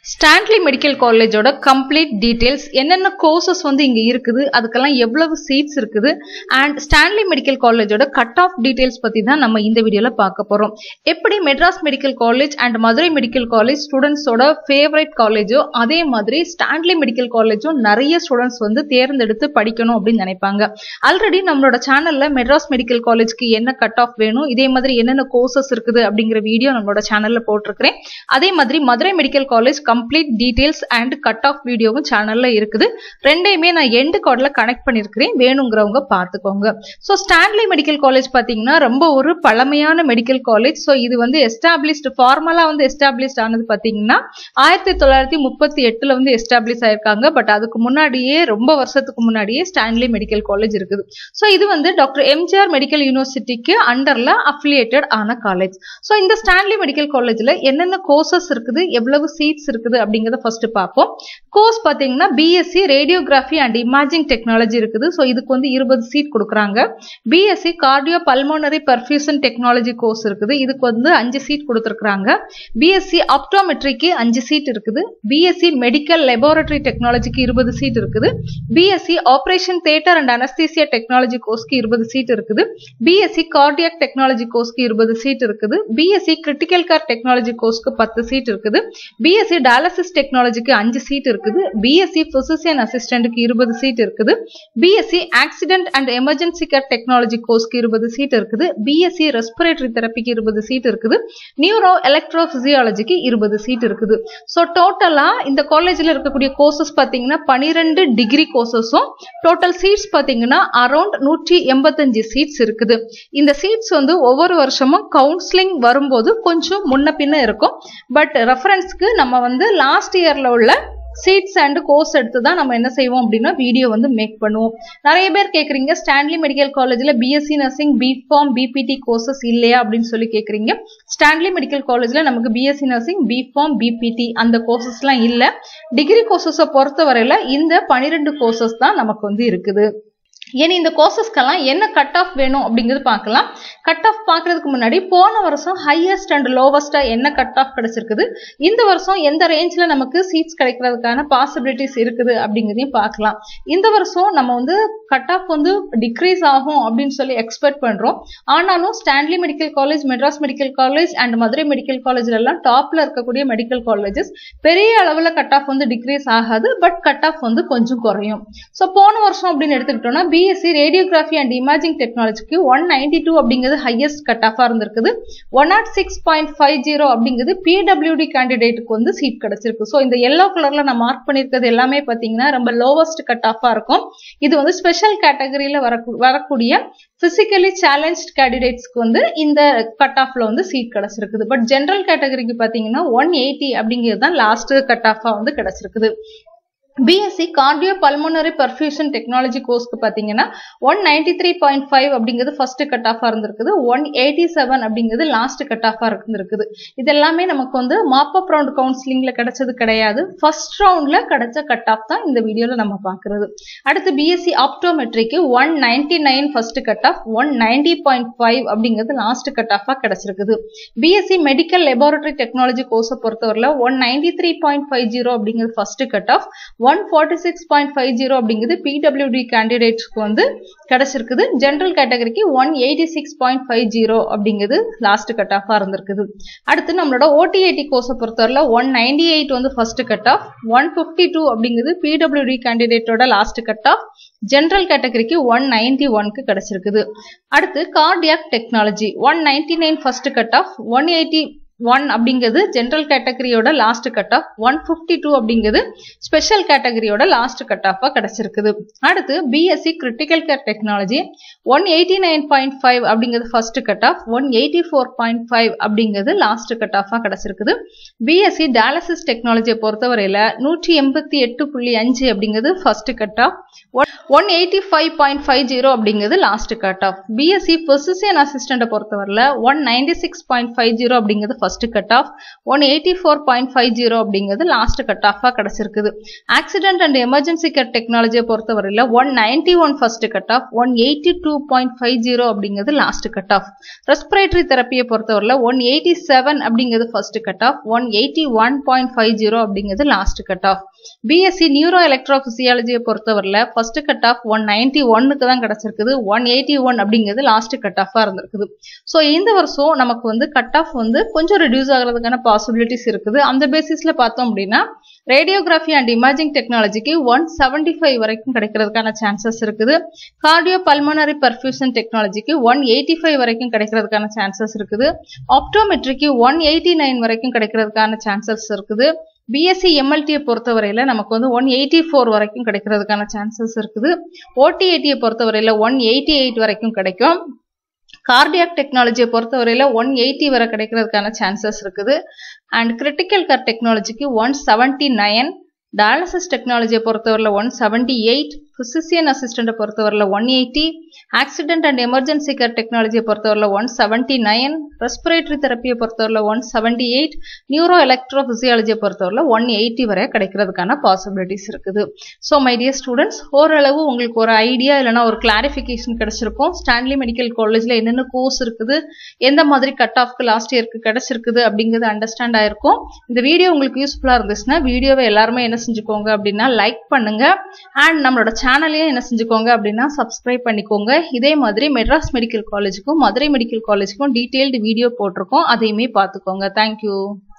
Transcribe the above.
Stanley medical காலேஜோட complete details என்னென்ன courses வந்து இங்க இருக்குது அதுக்கெல்லாம் எவ்வளவு சீட்ஸ் இருக்குது அண்ட் ஸ்டான்லி மெடிக்கல் காலேஜோட கட் ஆஃப் டீடைல்ஸ் பத்தி தான் நம்ம இந்த வீடியோல பார்க்க போறோம் எப்படி Madras medical college and Madurai medical college ஸ்டூடெண்ட்ஸோட ஃபேவரட் காலேஜோ அதே மாதிரி ஸ்டான்லி மெடிக்கல் காலேஜும் நிறைய ஸ்டூடெண்ட்ஸ் வந்து தேர்ந்தெடுத்து படிக்கணும் அப்படின்னு நினைப்பாங்க ஆல்ரெடி நம்மளோட சேனல்ல மெட்ராஸ் மெடிக்கல் காலேஜ்க்கு என்ன கட் ஆஃப் வேணும் இதே மாதிரி என்னென்ன கோர்சஸ் இருக்குது அப்படிங்கிற வீடியோ நம்மளோட சேனல்ல போட்டிருக்கிறேன் அதே மாதிரி Madurai medical college complete details and cut off வீடியோவும் சேனல்ல இருக்குது ரெண்டையுமே நான் எண்டு கார்டில் கனெக்ட் பண்ணியிருக்கிறேன் வேணுங்கிறவங்க பார்த்துக்கோங்க ஸோ ஸ்டான்லி மெடிக்கல் காலேஜ் பார்த்தீங்கன்னா ரொம்ப ஒரு பழமையான மெடிக்கல் காலேஜ் ஸோ இது வந்து எஸ்டாப்ளிஷ்டு ஃபார்மலாக வந்து எஸ்டாப்ளிஷ்ட் ஆனது பார்த்தீங்கன்னா ஆயிரத்தி தொள்ளாயிரத்தி முப்பத்தி எட்டில் வந்து எஸ்டாப்ளிஷ் ஆயிருக்காங்க பட் அதுக்கு முன்னாடியே ரொம்ப வருஷத்துக்கு முன்னாடியே ஸ்டான்லி மெடிக்கல் காலேஜ் இருக்குது ஸோ இது வந்து டாக்டர் எம்ஜிஆர் மெடிக்கல் யூனிவர்சிட்டிக்கு அண்டர்ல அஃபிலியேட்டட் ஆன காலேஜ் ஸோ இந்த ஸ்டான்லி மெடிக்கல் காலேஜில் என்னென்ன கோர்சஸ் இருக்குது எவ்வளவு சீட்ஸ் இருக்குது அப்படிங்கிறத ஃபர்ஸ்ட் பார்ப்போம் கோர்ஸ் பார்த்தீங்கன்னா BSc radiography and imaging technology இருக்குது ஸோ இதுக்கு வந்து இருபது சீட் கொடுக்குறாங்க BSc cardio pulmonary perfusion technology course இருக்குது இதுக்கு வந்து அஞ்சு சீட் கொடுத்துருக்காங்க பிஎஸ்சி ஆப்டோமெட்ரிக்கு அஞ்சு சீட் இருக்குது பிஎஸ்சி மெடிக்கல் லெபார்டரி டெக்னாலஜிக்கு இருபது சீட் இருக்குது BSc operation theatre and anaesthesia technology கோர்ஸ்க்கு இருபது சீட் இருக்குது பிஎஸ்சி கார்டியாக் டெக்னாலஜி கோர்ஸ்க்கு இருபது சீட் இருக்குது பிஎஸ்சி கிரிட்டிக்கல் கேர் டெக்னாலஜி கோர்ஸ்க்கு பத்து சீட் இருக்குது பிஎஸ்சி டயாலிசிஸ் டெக்னாலஜிக்கு அஞ்சு சீட் இருக்குது பிஎஸ்சி பிசிசியன் அசிஸ்டன்ட்டுக்கு இருபது சீட் இருக்குது BSc accident and emergency care technology கோர்ஸ்க்கு இருபது சீட் இருக்குது பிஎஸ்சி ரெஸ்பிரேட்டரி தெரப்பிக்கு இருபது சீட் இருக்குது நியூரோ எலக்ட்ரோ பிசியாலஜிக்கு இருபது சீட் இருக்குது ஸோ டோட்டலா இந்த காலேஜில் இருக்கக்கூடிய கோர்சஸ் பார்த்தீங்கன்னா பனிரெண்டு டிகிரி கோர்சஸும் டோட்டல் சீட்ஸ் பார்த்தீங்கன்னா அரௌண்ட் நூற்றி எண்பத்தஞ்சு சீட்ஸ் இருக்குது இந்த சீட்ஸ் வந்து ஒவ்வொரு வருஷமும் கவுன்சிலிங் வரும்போது கொஞ்சம் முன்ன பின்ன இருக்கும் பட் ரெஃபரன்ஸ்க்கு நம்ம வந்து லாஸ்ட் இயர்ல உள்ள சீட்ஸ் அண்ட் கோர்ஸ் எடுத்து தான் நம்ம என்ன செய்வோம் அப்படின்னா வீடியோ வந்து மேக் பண்ணுவோம் நிறைய பேர் கேட்குறீங்க ஸ்டான்லி மெடிக்கல் காலேஜில் BSc nursing BPharm BPT courses இல்லையா அப்படின்னு சொல்லி கேட்குறீங்க ஸ்டான்லி மெடிக்கல் காலேஜில் நமக்கு பிஎஸ்சி நர்சிங் பிஃபார்ம் பிபிடி அந்த கோர்சஸ்லாம் இல்லை டிகிரி கோர்சஸை பொறுத்தவரையில் இந்த பனிரெண்டு கோர்சஸ் தான் நமக்கு வந்து இருக்குது ஏன்னா இந்த கோர்சஸ்க்கெல்லாம் என்ன கட் ஆஃப் வேணும் அப்படிங்கிறது பார்க்கலாம் கட் ஆஃப் பார்க்கறதுக்கு முன்னாடி போன வருஷம் ஹையஸ்ட் அண்ட் லோவஸ்டா என்ன கட் ஆஃப் கிடைச்சிருக்குது இந்த வருஷம் எந்த ரேஞ்சில் நமக்கு சீட்ஸ் கிடைக்கிறதுக்கான பாசிபிலிட்டிஸ் இருக்குது அப்படிங்கிறதையும் பார்க்கலாம் இந்த வருஷம் நம்ம வந்து கட் ஆஃப் வந்து டிக்ரீஸ் ஆகும் அப்படின்னு சொல்லி எக்ஸ்பெக்ட் பண்றோம் ஆனாலும் Stanley medical college Madras medical college and Madurai medical காலேஜ்ல எல்லாம் டாப்ல இருக்கக்கூடிய மெடிக்கல் காலேஜஸ் பெரிய அளவில் கட் ஆஃப் வந்து டிக்ரீஸ் ஆகாது பட் கட் ஆஃப் வந்து கொஞ்சம் குறையும் ஸோ போன வருஷம் அப்படின்னு எடுத்துக்கிட்டோம்னா பிஎஸ்சி ரேடியோகிராஃபி அண்ட் இமேஜிங் டெக்னாலஜிக்கு ஒன் நைன்டி டூ அப்படிங்கிறது ஹையஸ்ட் கட் ஆஃபாக இருந்திருக்குது one nought six point five zero அப்படிங்கிறது பிடபிள்யூடி கேண்டிடேட்டுக்கு வந்து சீட் கிடைச்சிருக்கு ஸோ இந்த எல்லோ கலர்ல நான் மார்க் பண்ணியிருக்கிறது எல்லாமே பார்த்தீங்கன்னா ரொம்ப லோவஸ்ட் கட் ஆஃபாக இருக்கும் இது வந்து ஸ்பெஷல் கேட்டகரியில் வர வரக்கூடிய பிசிக்கலி சேலஞ்ச் கேண்டிடேட்ஸ்க்கு வந்து இந்த கட் ஆஃப்ல வந்து சீட் கிடைச்சிருக்குது பட் ஜென்ரல் கேட்டகரிக்கு பார்த்தீங்கன்னா ஒன் எயிட்டி அப்படிங்கிறது தான் லாஸ்ட் கட் ஆஃபாக வந்து கிடைச்சிருக்குது BSc cardio pulmonary perfusion technology கோர்ஸ்க்கு பார்த்தீங்கன்னா one ninety three point five அப்படிங்கிறது ஃபர்ஸ்ட் கட் ஆஃபாக இருந்திருக்குது ஒன் எயிட்டி செவன் அப்படிங்கிறது லாஸ்ட் கட் ஆஃபாக இருந்திருக்குது இது எல்லாமே நமக்கு வந்து மாப் அப் ரவுண்ட் கவுன்சிலிங்ல கிடைச்சது கிடையாது ஃபர்ஸ்ட் ரவுண்ட்ல கிடைச்ச கட் ஆஃப் தான் இந்த வீடியோல நம்ம பார்க்கறது அடுத்து பிஎஸ்சி ஆப்டோமெட்ரிக்கு one ninety nine first cut off one ninety point five அப்படிங்கிறது லாஸ்ட் கட் ஆஃபாக கிடைச்சிருக்குது பிஎஸ்சி மெடிக்கல் லெபார்டரி டெக்னாலஜி கோர்ஸை பொறுத்தவரையில் one ninety three point five zero அப்படிங்கிறது first cut off one forty six point five zero அப்படிங்கிறது PWD கேண்டிடேட்ஸ்க்கு வந்து கிடைச்சிருக்குது ஜென்ரல் கேட்டகரிக்கு one eighty six point five zero அப்படிங்கிறது லாஸ்ட் கட் ஆஃபாக இருந்திருக்குது அடுத்து நம்மளோட ஓடிஐடி கோர்ஸை பொறுத்தவரையில் ஒன் நைன்டி எயிட் வந்து first cut off one fifty two அப்படிங்கிறது பிடபிள்யூடி கேண்டிடேட்டோட லாஸ்ட் கட் ஆஃப் ஜென்ரல் கேட்டகரிக்கு ஒன் நைன்டி ஒன்க்கு கிடைச்சிருக்குது அடுத்து cardiac technology one ninety nine first cut off one eighty one அப்படிங்கிறது ஜென்ரல் கேட்டகரியோட last cut off one fifty two அப்படிங்கிறது special கேட்டகரியோட லாஸ்ட் கட் ஆஃபாக கிடைச்சிருக்குது அடுத்து BSc critical care technology one eighty nine point five அப்படிங்கிறது first cut off one eighty four point five அப்படிங்கிறது last cut ஆஃபாக கிடைச்சிருக்குது பிஎஸ்சி டயாலிசிஸ் டெக்னாலஜியை பொறுத்தவரையில் நூற்றி எண்பத்தி எட்டு புள்ளி அஞ்சு அப்படிங்கிறது first cut off one eighty five point five zero அப்படிங்கிறது last cut off BSc physician அசிஸ்டண்ட்டை பொறுத்தவரையில் one ninety six point five zero அப்படிங்கிறது first cut off one eighty four point five zero அப்படிங்கிறது லாஸ்ட் கட் ஆஃபாக கிடச்சிருக்குது accident and emergency care டெக்னாலஜியை பொறுத்தவரையில் one ninety one first cut off one eighty two point five zero அப்படிங்கிறது last cut off respiratory தெரப்பியை பொறுத்தவரையில் one eighty seven அப்படிங்கிறது first cut off one eighty one point five zero அப்படிங்கிறது last cut off BSc neuro எலக்ட்ரோபிசியாலஜியை பொறுத்தவரையில் first cut off one ninety ஒன்னுக்கு தான் கிடச்சிருக்குது ஒன் எயிட்டி ஒன் அப்படிங்கிறது லாஸ்ட் கட் ஆஃபாக இருந்திருக்குது ஸோ இந்த வருஷம் நமக்கு வந்து கட் ஆஃப் வந்து கொஞ்சம் ரெடியூஸ் ஆகிறதுக்கான பாசிபிலிட்டிஸ் இருக்குது அந்த பேசிஸில் பார்த்தோம் அப்படின்னா ரேடியோகிராஃபி அண்ட் இமேஜிங் டெக்னாலஜிக்கு ஒன் செவன்டி ஃபைவ் வரைக்கும் கிடைக்கிறதுக்கான சான்சஸ் இருக்குது கார்டியோ பல்மனரி பர்ஃபியூஷன் டெக்னாலஜிக்கு ஒன் எயிட்டி ஃபைவ் வரைக்கும் கிடைக்கிறதுக்கான சான்சஸ் இருக்குது ஆப்டோமெட்ரிக்கு ஒன் எயிட்டி நைன் வரைக்கும் கிடைக்கிறதுக்கான சான்சஸ் இருக்குது பிஎஸ்சி எம்எல்டியை பொறுத்தவரையில் நமக்கு வந்து ஒன் எயிட்டி ஃபோர் வரைக்கும் கிடைக்கிறதுக்கான சான்சஸ் இருக்குது ஓடிஏடியை பொறுத்தவரையில் ஒன் எயிட்டி எயிட் வரைக்கும் கிடைக்கும் கார்டியாக் டெக்னாலஜியை பொறுத்தவரையில் ஒன் எயிட்டி வரை கிடைக்கிறதுக்கான சான்சஸ் இருக்குது அண்ட் கிரிட்டிக்கல் கேர் டெக்னாலஜிக்கு ஒன் செவன்ட்டி நைன் டயாலிசிஸ் டெக்னாலஜியை பொறுத்தவரையில் ஒன் செவன்ட்டி எயிட் ஃபிசிசியன் அசிஸ்டண்ட்டை பொறுத்தவரையில் one eighty accident and emergency care டெக்னாலஜியை பொறுத்தவரையில் ஒன் செவன்ட்டி நைன் ரெஸ்பிரேட்டரி தெரப்பியை பொறுத்தவரையில் one seventy eight neuro electro ஃபிசியாலஜியை பொறுத்தவரையில் ஒன் எயிட்டி வரை கிடைக்கிறதுக்கான பாசிபிலிட்டிஸ் இருக்குது ஸோ மை டியர் ஸ்டூடெண்ட்ஸ் ஓரளவு உங்களுக்கு ஒரு ஐடியா இல்லைனா ஒரு கிளாரிஃபிகேஷன் கிடைச்சிருக்கும் ஸ்டான்லி மெடிக்கல் காலேஜில் என்னென்ன கோர்ஸ் இருக்குது எந்த மாதிரி கட் ஆஃப்க்கு லாஸ்ட் இயருக்கு கிடைச்சிருக்குது அப்படிங்கிறது அண்டர்ஸ்டாண்ட் ஆயிருக்கும் இந்த வீடியோ உங்களுக்கு யூஸ்ஃபுல்லாக இருந்துச்சுன்னா வீடியோவை எல்லாருமே என்ன செஞ்சுக்கோங்க அப்படின்னா லைக் பண்ணுங்க அண்ட் நம்மளோட சேனலையும் என்ன செஞ்சுக்கோங்க அப்படின்னா சப்ஸ்கிரைப் பண்ணிக்கோங்க இதே மாதிரி மெட்ராஸ் மெடிக்கல் காலேஜுக்கும் மதுரை மெடிக்கல் காலேஜுக்கும் டீட்டெயில்டு வீடியோ போட்டிருக்கோம் அதையுமே பார்த்துக்கோங்க தேங்க்யூ